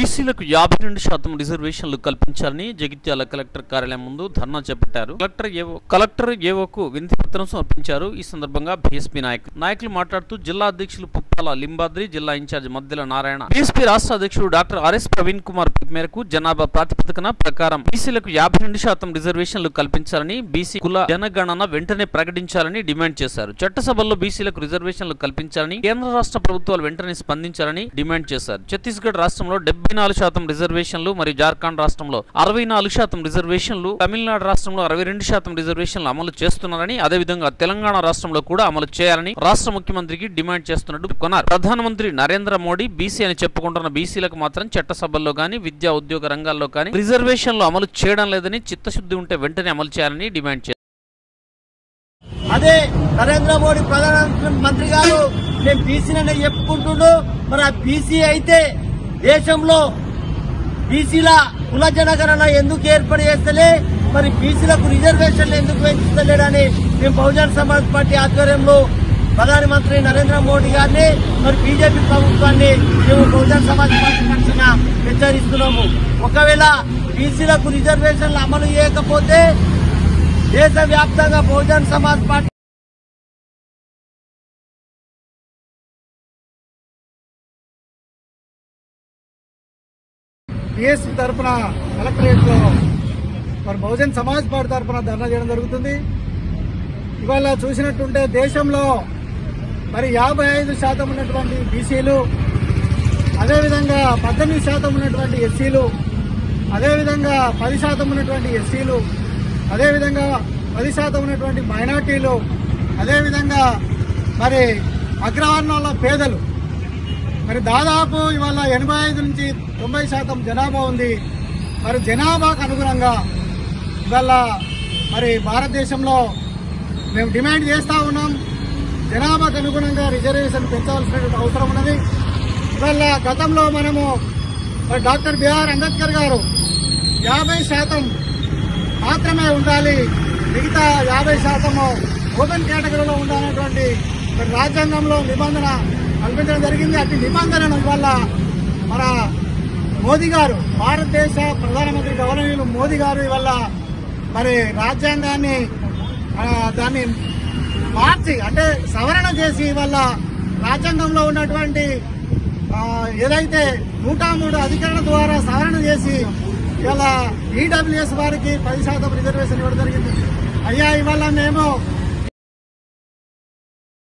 బీసీలకు యాభై రెండు శాతం రిజర్వేషన్లు కల్పించాలని జగిత్యాల కలెక్టర్ కార్యాలయం ముందు ధర్నా చేపట్టారు కలెక్టర్ ఏవో కలెక్టర్ ఏవోకు వినతి పత్రం సమర్పించారు ఈ సందర్భంగా బీఎస్పీ నాయకులు నాయకులు మాట్లాడుతూ జిల్లా అధ్యక్షులు పుప్పాల లింబాద్రి జిల్లా ఇన్ఛార్జ్ మద్దెల నారాయణ బీఎస్పీ రాష్ట్ర అధ్యక్షుడు డాక్టర్ ఆర్ఎస్ ప్రవీణ్ కుమార్ పిలుపు మేరకు జనాభా ప్రాతిపదికన ప్రకారం బీసీలకు యాభై రెండు శాతం రిజర్వేషన్లు కల్పించాలని బీసీ కుల జనగణన వెంటనే ప్రకటించాలని డిమాండ్ చేశారు చట్టసభల్లో బీసీలకు రిజర్వేషన్లు కల్పించాలని కేంద్ర రాష్ట్ర ప్రభుత్వాలు వెంటనే స్పందించాలని డిమాండ్ చేశారు ఛత్తీస్గఢ్ రాష్ట్రంలో డెబ్బై నాలుగు శాతం రిజర్వేషన్లు మరియు జార్ఖండ్ రాష్ట్రంలో అరవై నాలుగు శాతం రిజర్వేషన్లు తమిళనాడు రాష్ట్రంలో అరవై రెండు శాతం రిజర్వేషన్లు అమలు చేస్తున్నారని అదేవిధంగా తెలంగాణ రాష్ట్రంలో కూడా అమలు చేయాలని రాష్ట్ర ముఖ్యమంత్రికి డిమాండ్ చేస్తున్నట్టు కొన్నారు ప్రధానమంత్రి నరేంద్ర మోడీ బీసీ అని చెప్పుకుంటున్న బీసీలకు మాత్రం చట్టసభల్లో గాని విద్యా ఉద్యోగ రంగాల్లో కానీ రిజర్వేషన్లు అమలు చేయడం లేదని చిత్తశుద్ధి ఉంటే వెంటనే అమలు చేయాలని డిమాండ్ చేశారు అదే నరేంద్ర మోడీ ప్రధానమంత్రి గారు మేము బీసీలనే చెప్పుకుంటుండు మరి ఆ బీసీ అయితే దేశంలో బీసీల కుల జనగణన ఎందుకు ఏర్పాటు చేస్తలే మరి బీసీలకు రిజర్వేషన్లు ఎందుకు పెంచుతలేడని మేము బహుజన్ సమాజ్ పార్టీ ఆధ్వర్యంలో ప్రధానమంత్రి నరేంద్ర మోడీ గారిని మరి బీజేపీ ప్రభుత్వాన్ని మేము బహుజన్ సమాజ్ పార్టీ పక్షాన హెచ్చరిస్తున్నాము ఒకవేళ బీసీలకు రిజర్వేషన్లు అమలు చేయకపోతే దేశవ్యాప్తంగా బహుజన్ సమాజ్ పార్టీ పిఎస్సి తరఫున కలెక్టరేట్ లో మరి బహుజన్ సమాజ్ పార్టీ తరఫున ధర్నా చేయడం జరుగుతుంది ఇవాళ చూసినట్టుంటే దేశంలో మరి యాభై ఐదు శాతం ఉన్నటువంటి బీసీలు అదేవిధంగా పద్దెనిమిది శాతం ఉన్నటువంటి ఎస్సీలు అదేవిధంగా పది శాతం ఉన్నటువంటి ఎస్సీలు అదేవిధంగా పది శాతం ఉన్నటువంటి మైనార్టీలు అదేవిధంగా మరి అగ్రవర్ణాల పేదలు మరి దాదాపు ఇవాళ ఎనభై ఐదు నుంచి తొంభై శాతం జనాభా ఉంది మరి జనాభాకు అనుగుణంగా ఇవాళ మరి భారతదేశంలో మేము డిమాండ్ చేస్తూ ఉన్నాం జనాభాకు అనుగుణంగా రిజర్వేషన్ పెంచవలసినటువంటి అవసరం ఉన్నది ఇవాళ గతంలో మనము మరి డాక్టర్ బిఆర్ అంబేద్కర్ గారు యాభై శాతం మాత్రమే ఉండాలి మిగతా యాభై శాతము ఓపెన్ కేటగిరీలో ఉండాలనేటువంటి మరి రాజ్యాంగంలో నిబంధన కల్పించడం జరిగింది అట్టి నిబంధనను వల్ల మన మోదీ గారు భారతదేశ ప్రధానమంత్రి గవర్నర్ మోదీ గారు ఇవల్ల మరి రాజ్యాంగాన్ని ఆ, దాన్ని మార్చి అంటే సవరణ చేసి వల్ల రాజ్యాంగంలో ఉన్నటువంటి ఆ, ఏదైతే నూట మూడు అధికరణ ద్వారా సవరణ చేసి ఇవాళ ఈడబ్ల్యూఎస్ వారికి పది శాతం రిజర్వేషన్ ఇవ్వడం జరిగింది అయ్యా ఇవాళ మేము